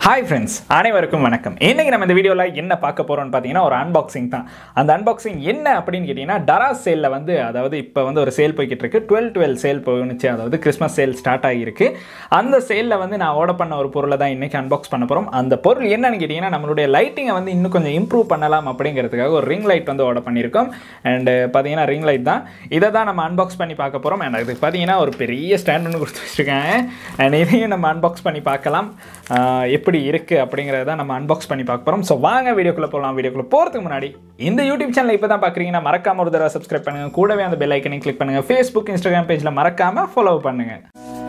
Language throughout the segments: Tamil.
ஹாய் ஃப்ரெண்ட்ஸ் அனைவருக்கும் வணக்கம் இன்னைக்கு நம்ம இந்த வீடியோவில் என்ன பார்க்க போகிறோம்னு பார்த்தீங்கன்னா ஒரு அன்பாக்சிங் தான் அந்த அன்பாக்சிங் என்ன அப்படின்னு கேட்டிங்கன்னா டராஸ் சேலில் வந்து அதாவது இப்போ வந்து ஒரு சேல் போய்கிட்டு இருக்கு டுவெல் டுவெல் சேல் போணுச்சு அதாவது கிறிஸ்மஸ் சேல் ஸ்டார்ட் ஆகியிருக்கு அந்த சேலில் வந்து நான் ஆர்டர் பண்ண ஒரு பொருளை தான் இன்றைக்கி அன்பாக்ஸ் பண்ண போகிறோம் அந்த பொருள் என்னன்னு கேட்டிங்கன்னா நம்மளுடைய லைட்டிங்கை வந்து இன்னும் கொஞ்சம் இம்ப்ரூவ் பண்ணலாம் அப்படிங்கிறதுக்காக ஒரு ரிங் லைட் வந்து ஆர்டர் பண்ணியிருக்கோம் அண்டு பார்த்தீங்கன்னா ரிங் லைட் தான் இதை தான் நம்ம அன்பாக்ஸ் பண்ணி பார்க்க போகிறோம் அண்ட் அதுக்கு பார்த்தீங்கன்னா ஒரு பெரிய ஸ்டாண்ட் ஒன்று கொடுத்து வச்சுருக்காங்க அண்ட் இதையும் நம்ம அன்பாக்ஸ் பண்ணி பார்க்கலாம் ஆஹ் எப்படி இருக்குது அப்படிங்கிறத தான் நம்ம அன்பாக்ஸ் பண்ணி பார்க்க போகிறோம் ஸோ வாங்க வீடியோக்குள்ளே போகலாம் வீடியோக்குள்ளே போகிறதுக்கு முன்னாடி இந்த யூடியூப் சேனல் இப்போ தான் பார்க்குறீங்கன்னா மறக்காம ஒரு தடவை சப்ஸ்கிரைப் பண்ணுங்கள் கூடவே அந்த பெல் ஐக்கனையும் கிளிக் பண்ணுங்கள் ஃபேஸ்புக் இன்ஸ்டாகிராம் பேஜில் மறக்காமல் ஃபாலோ பண்ணுங்கள்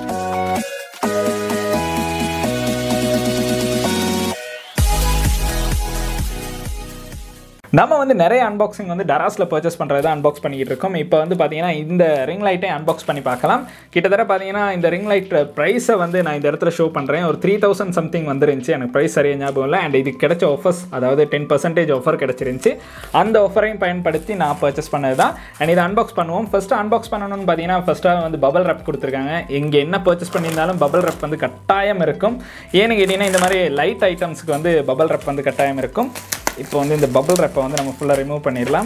நம்ம வந்து நிறைய அன்பாக்சிங் வந்து டராஸில் பர்ச்சேஸ் பண்ணுறது அன்பாக்ஸ் பண்ணிக்கிட்டு இருக்கோம் இப்போ வந்து பார்த்தீங்கன்னா இந்த ரிங் லைட்டை அன்பாக்ஸ் பண்ணி பார்க்கலாம் கிட்டத்தட்ட பார்த்தீங்கன்னா இந்த ரிங் லைட் ப்ரைஸை வந்து நான் இந்த இடத்துல ஷோ பண்ணுறேன் ஒரு த்ரீ தௌசண்ட் சம்திங் வந்துருந்துச்சு எனக்கு ப்ரைஸ் சரியாக ஞாபகம் இல்லை அண்ட் இதுக்கு கிடைச்ச ஆஃபர்ஸ் அதாவது டென் பர்சன்டேஜ் ஆஃபர் கிடச்சிருந்துச்சு அந்த ஆஃபரையும் பயன்படுத்தி நான் பர்ச்சேஸ் பண்ணது தான் அண்ட் இதை அன்பாக்ஸ் பண்ணுவோம் ஃபஸ்ட்டு அன்பாக்ஸ் பண்ணணும்னு பார்த்தீங்கன்னா ஃபஸ்ட்டாக வந்து பபல் ரப் கொடுத்துருக்காங்க இங்கே என்ன பர்ச்சேஸ் பண்ணியிருந்தாலும் பபல் ரப் வந்து கட்டாயம் இருக்கும் ஏன்னு கேட்டிங்கன்னா இந்த மாதிரி லைட் ஐட்டம்ஸுக்கு வந்து பபல் ரப் வந்து கட்டாயம் இருக்கும் இப்போ வந்து இந்த பபிள் ரப்பை வந்து நம்ம ஃபுல்லாக ரிமூவ் பண்ணிடலாம்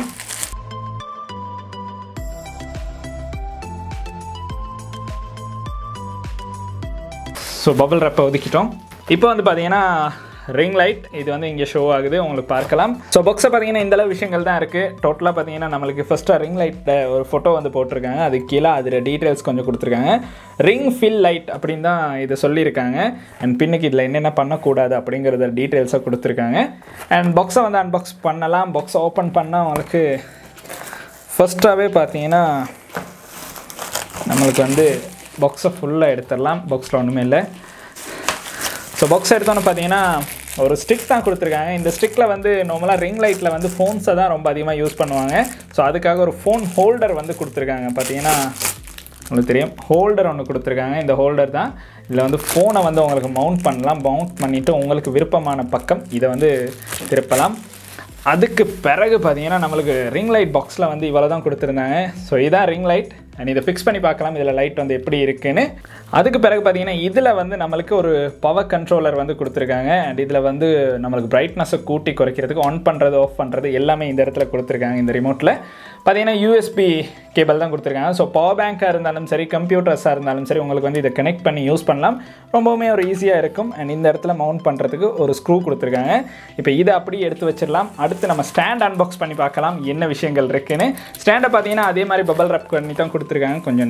ஸோ பபிள் ரப்பை ஒதுக்கிட்டோம் இப்போ வந்து பார்த்தீங்கன்னா ரிங் லைட் இது வந்து இங்கே ஷோ ஆகுது உங்களுக்கு பார்க்கலாம் ஸோ பாக்ஸை பார்த்தீங்கன்னா இந்த அளவு விஷயங்கள் தான் இருக்குது டோட்டலாக பார்த்தீங்கன்னா நம்மளுக்கு ஃபஸ்ட்டாக ரிங் லைட் ஒரு ஃபோட்டோ வந்து போட்டிருக்காங்க அது கீழே அதில் டீட்டெயில்ஸ் கொஞ்சம் கொடுத்துருக்காங்க ரிங் ஃபில் லைட் அப்படின்னு தான் இதை சொல்லியிருக்காங்க அண்ட் பின்னுக்கு இதில் என்னென்ன பண்ணக்கூடாது அப்படிங்கிறத டீட்டெயில்ஸாக கொடுத்துருக்காங்க அண்ட் பாக்ஸை வந்து அன்பாக்ஸ் பண்ணலாம் பாக்ஸை ஓப்பன் பண்ணால் உங்களுக்கு ஃபஸ்ட்டாகவே பார்த்தீங்கன்னா நம்மளுக்கு வந்து பாக்ஸை ஃபுல்லாக எடுத்துடலாம் பாக்ஸில் ஒன்றுமே இல்லை ஸோ பாக்ஸ் எடுத்தோன்னு பார்த்தீங்கன்னா ஒரு ஸ்டிக் தான் கொடுத்துருக்காங்க இந்த ஸ்டிக்கில் வந்து நார்மலாக ரிங் லைட்டில் வந்து ஃபோன்ஸை தான் ரொம்ப அதிகமாக யூஸ் பண்ணுவாங்க ஸோ அதுக்காக ஒரு ஃபோன் ஹோல்டர் வந்து கொடுத்துருக்காங்க பார்த்தீங்கன்னா உங்களுக்கு தெரியும் ஹோல்டர் ஒன்று கொடுத்துருக்காங்க இந்த ஹோல்டர் தான் இதில் வந்து ஃபோனை வந்து உங்களுக்கு மவுண்ட் பண்ணலாம் மவுண்ட் பண்ணிவிட்டு உங்களுக்கு விருப்பமான பக்கம் இதை வந்து திருப்பலாம் அதுக்கு பிறகு பார்த்தீங்கன்னா நம்மளுக்கு ரிங் லைட் பாக்ஸில் வந்து இவ்வளோ தான் கொடுத்துருந்தாங்க ஸோ இதான் ரிங் லைட் அண்ட் இதை ஃபிக்ஸ் பண்ணி பார்க்கலாம் இதில் லைட் வந்து எப்படி இருக்குன்னு அதுக்கு பிறகு பார்த்தீங்கன்னா இதில் வந்து நம்மளுக்கு ஒரு பவர் கண்ட்ரோலர் வந்து கொடுத்துருக்காங்க அண்ட் இதில் வந்து நம்மளுக்கு பிரைட்னஸை கூட்டி குறைக்கிறதுக்கு ஆன் பண்ணுறது ஆஃப் பண்ணுறது எல்லாமே இந்த இடத்துல கொடுத்துருக்காங்க இந்த ரிமோட்டில் பார்த்தீங்கன்னா யூஎஸ்பி கேபிள் தான் கொடுத்துருக்காங்க ஸோ பவர் பேங்காக இருந்தாலும் சரி கம்ப்யூட்டர்ஸாக இருந்தாலும் சரி உங்களுக்கு வந்து இதை கனெக்ட் பண்ணி யூஸ் பண்ணலாம் ரொம்பவுமே ஒரு ஈஸியாக இருக்கும் அண்ட் இந்த இடத்துல மவுண்ட் பண்ணுறதுக்கு ஒரு ஸ்க்ரூ கொடுத்துருக்காங்க இப்போ இதை அப்படியே எடுத்து வச்சிடலாம் அடுத்து நம்ம ஸ்டாண்ட் அன்பாக்ஸ் பண்ணி பார்க்கலாம் என்ன விஷயங்கள் இருக்குன்னு ஸ்டாண்டை பார்த்தீங்கன்னா அதே மாதிரி பபல் ரப் பண்ணி தான் கொடுத்துருக்காங்க கொஞ்சம்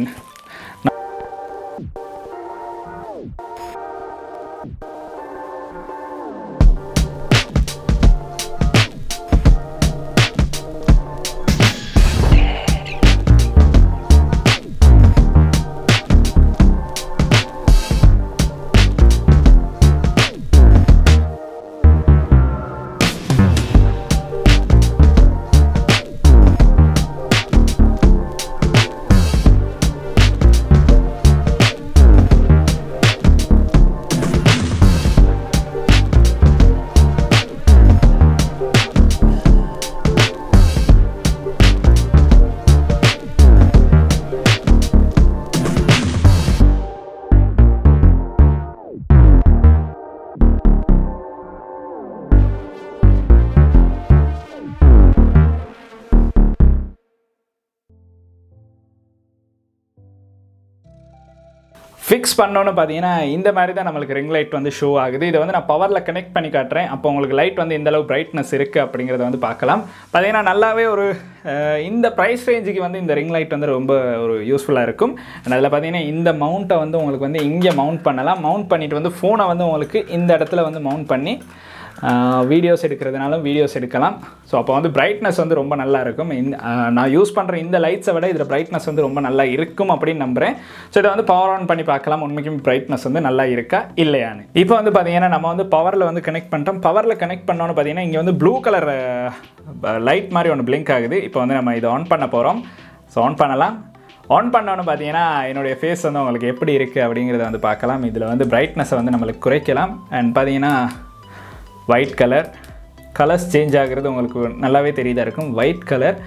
ஃபிக்ஸ் பண்ணோன்னு பார்த்தீங்கன்னா இந்த மாதிரி தான் நம்மளுக்கு ரிங் லைட் வந்து ஷோ ஆகுது இதை வந்து நான் பவரில் கனெக்ட் பண்ணி காட்டுறேன் அப்போ உங்களுக்கு லைட் வந்து இந்த அளவு பிரைட்னஸ் இருக்குது அப்படிங்கிறத வந்து பார்க்கலாம் பார்த்தீங்கன்னா நல்லாவே ஒரு அஹ், இந்த ப்ரைஸ் ரேஞ்சுக்கு வந்து இந்த ரிங் லைட் வந்து ரொம்ப ஒரு யூஸ்ஃபுல்லாக இருக்கும் And அதில் பார்த்தீங்கன்னா இந்த மவுண்ட்டை வந்து உங்களுக்கு வந்து இங்கே மவுண்ட் பண்ணலாம் மவுண்ட் பண்ணிட்டு வந்து ஃபோனை வந்து உங்களுக்கு இந்த இடத்துல வந்து மவுண்ட் பண்ணி வீடியோஸ் எடுக்கிறதுனாலும் வீடியோஸ் எடுக்கலாம் ஸோ அப்போ வந்து பிரைட்னஸ் வந்து ரொம்ப நல்லா இருக்கும் இந்த ஆஹ் நான் யூஸ் பண்ணுற இந்த லைட்ஸை விட இதில் பிரைட்னஸ் வந்து ரொம்ப நல்லா இருக்கும் அப்படின்னு நம்புகிறேன் ஸோ இதை வந்து பவர் ஆன் பண்ணி பார்க்கலாம் உண்மைக்கும் பிரைட்னஸ் வந்து நல்லா இருக்கா இல்லையான்னு இப்போ வந்து பார்த்தீங்கன்னா நம்ம வந்து பவரில் வந்து கனெக்ட் பண்ணிட்டோம் பவரில் கனெக்ட் பண்ணோன்னு பார்த்தீங்கன்னா இங்கே வந்து ப்ளூ கலர் லைட் மாதிரி ஒன்று பிளிங்க் ஆகுது இப்போ வந்து நம்ம இதை ஆன் பண்ண போகிறோம் ஸோ ஆன் பண்ணலாம் ஆன் பண்ணோன்னு பார்த்தீங்கன்னா என்னுடைய ஃபேஸ் வந்து உங்களுக்கு எப்படி இருக்குது அப்படிங்கிறத வந்து பார்க்கலாம் இதில் வந்து பிரைட்னஸை வந்து நம்மளுக்கு குறைக்கலாம் அண்ட் பார்த்தீங்கன்னா ஒயிட் கலர் கலர்ஸ் சேஞ்ச் ஆகுறது உங்களுக்கு நல்லாவே தெரியுதா இருக்கும் ஒயிட் கலர்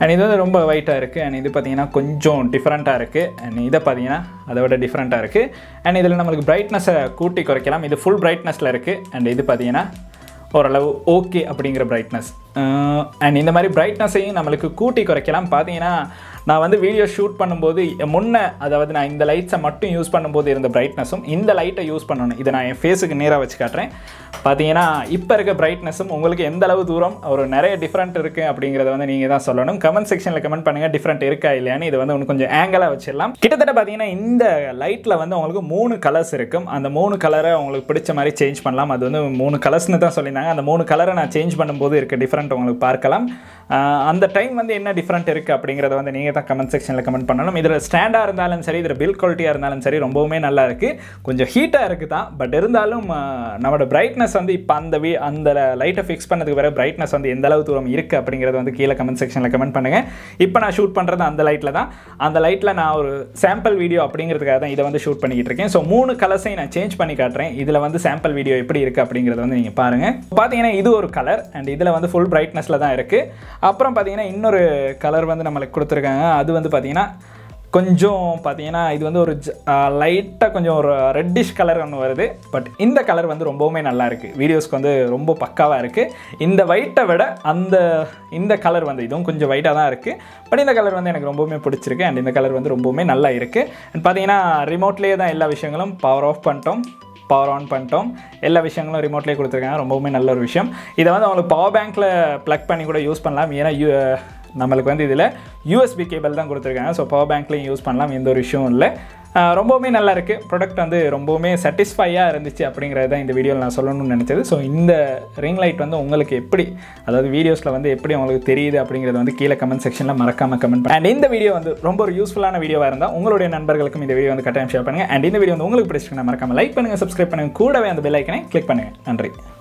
அண்ட் இது வந்து ரொம்ப ஒயிட்டாக இருக்குது அண்ட் இது பார்த்தீங்கன்னா கொஞ்சம் டிஃப்ரெண்ட்டாக இருக்குது அண்ட் இதை பார்த்தீங்கன்னா அதை விட டிஃப்ரெண்ட்டாக இருக்குது அண்ட் இதில் நம்மளுக்கு பிரைட்னஸை கூட்டி குறைக்கலாம் இது ஃபுல் பிரைட்னஸில் இருக்குது அண்ட் இது பார்த்தீங்கன்னா ஓரளவு ஓகே அப்படிங்கிற பிரைட்னஸ் அண்ட் இந்த மாதிரி பிரைட்னஸையும் நம்மளுக்கு கூட்டி குறைக்கலாம் பார்த்தீங்கன்னா நான் வந்து வீடியோ ஷூட் பண்ணும்போது முன்ன அதாவது நான் இந்த லைட்ஸை மட்டும் யூஸ் பண்ணும்போது இருந்த பிரைட்னஸும் இந்த லைட்டை யூஸ் பண்ணணும் இதை நான் என் ஃபேஸுக்கு நேராக வச்சு காட்டுறேன் பார்த்தீங்கன்னா இப்போ இருக்க பிரைட்னஸும் உங்களுக்கு எந்த அளவு தூரம் ஒரு நிறைய டிஃப்ரெண்ட் இருக்குது அப்படிங்கிறத வந்து நீங்கள் தான் சொல்லணும் கமெண்ட் செக்ஷனில் கமெண்ட் பண்ணுங்கள் டிஃப்ரெண்ட் இருக்கா இல்லையான்னு இது வந்து ஒன்று கொஞ்சம் ஆங்கிளாக வச்சிடலாம் கிட்டத்தட்ட பார்த்தீங்கன்னா இந்த லைட்டில் வந்து உங்களுக்கு மூணு கலர்ஸ் இருக்கும் அந்த மூணு கலரை உங்களுக்கு பிடிச்ச மாதிரி சேஞ்ச் பண்ணலாம் அது வந்து மூணு கலர்ஸ்னு தான் சொல்லியிருந்தாங்க அந்த மூணு கலரை நான் சேஞ்ச் பண்ணும்போது இருக்க டிஃப்ரெண்ட் உங்களுக்கு பார்க்கலாம் ஆஹ் அந்த டைம் வந்து என்ன டிஃப்ரெண்ட் இருக்குது அப்படிங்கிறத வந்து நீங்கள் தான் கமெண்ட் செக்ஷனில் கமெண்ட் பண்ணணும் இதில் ஸ்டாண்டாக இருந்தாலும் சரி இதில் பில் குவாலிட்டியாக இருந்தாலும் சரி ரொம்பவுமே நல்லா இருக்குது கொஞ்சம் ஹீட்டாக இருக்குது தான் பட் இருந்தாலும் ஆஹ் நம்மளோட பிரைட்னஸ் வந்து இப்போ அந்த வி அந்த லைட்டை ஃபிக்ஸ் பண்ணதுக்கு பிறகு பிரைட்னஸ் வந்து எந்த அளவு தூரம் இருக்குது அப்படிங்கிறத வந்து கீழே கமெண்ட் செக்ஷனில் கமெண்ட் பண்ணுங்கள் இப்போ நான் ஷூட் பண்ணுறது அந்த லைட்டில் தான் அந்த லைட்டில் நான் ஒரு சாம்பிள் வீடியோ அப்படிங்கிறதுக்காக தான் இதை வந்து ஷூட் பண்ணிக்கிட்டு இருக்கேன் ஸோ மூணு கலர்ஸையும் நான் சேஞ்ச் பண்ணி காட்டுறேன் இதில் வந்து சாம்பிள் வீடியோ எப்படி இருக்குது அப்படிங்கிறத வந்து நீங்கள் பாருங்கள் பார்த்தீங்கன்னா இது ஒரு கலர் அண்ட் இதில் வந்து ஃபுல் பிரைட்னஸில் தான் இருக்குது அப்புறம் பார்த்தீங்கன்னா இன்னொரு கலர் வந்து நம்மளுக்கு கொடுத்துருக்காங்க அது வந்து பார்த்தீங்கன்னா கொஞ்சம் பார்த்தீங்கன்னா இது வந்து ஒரு லைட்டாக கொஞ்சம் ஒரு ரெட்டிஷ் கலர் ஒன்று வருது பட் இந்த கலர் வந்து ரொம்பவுமே நல்லா இருக்குது வீடியோஸ்க்கு வந்து ரொம்ப பக்காவாக இருக்குது இந்த ஒயிட்டை விட அந்த இந்த கலர் வந்து இதுவும் கொஞ்சம் ஒயிட்டாக தான் இருக்குது பட் இந்த கலர் வந்து எனக்கு ரொம்பவுமே பிடிச்சிருக்கு அண்ட் இந்த கலர் வந்து ரொம்பவுமே நல்லா இருக்குது அண்ட் பார்த்தீங்கன்னா ரிமோட்லேயே தான் எல்லா விஷயங்களும் பவர் ஆஃப் பண்ணிட்டோம் பவர் ஆன் பண்ணிட்டோம் எல்லா விஷயங்களும் ரிமோட்லேயே கொடுத்துருக்காங்க ரொம்பவுமே நல்ல ஒரு விஷயம் இதை வந்து அவங்களுக்கு பவர் பேங்க்கில் ப்ளக் பண்ணி கூட யூஸ் பண்ணலாம் ஏன்னா யூ நம்மளுக்கு வந்து இதில் யூஎஸ்பி கேபிள் தான் கொடுத்துருக்காங்க ஸோ பவர் பேங்க்லேயும் யூஸ் பண்ணலாம் எந்த ஒரு விஷயம் இல்லை ஆஹ் ரொம்பவுமே நல்லா இருக்குது ப்ராடக்ட் வந்து ரொம்பவுமே சாட்டிஸ்ஃபையாக இருந்துச்சு அப்படிங்கிறது தான் இந்த வீடியோவில் நான் சொல்லணும்னு நினச்சது ஸோ இந்த ரிங் லைட் வந்து உங்களுக்கு எப்படி அதாவது வீடியோஸில் வந்து எப்படி உங்களுக்கு தெரியுது அப்படிங்கிறது வந்து கீழே கமெண்ட் செக்ஷனில் மறக்காமல் கமெண்ட் பண்ணி அண்ட் இந்த வீடியோ வந்து ரொம்ப ஒரு யூஸ்ஃபுல்லான வீடியோவாக இருந்தால் உங்களுடைய நண்பர்களுக்கும் இந்த வீடியோ வந்து கட்டாயம் ஷேர் பண்ணுங்கள் அண்ட் இந்த வீடியோ வந்து உங்களுக்கு பிடிச்சிருக்கா மறக்காமல் லைக் பண்ணுங்கள் சப்ஸ்கிரைப் பண்ணுங்கள் கூடவே அந்த பெல் ஐக்கனை கிளிக் பண்ணுங்கள் நன்றி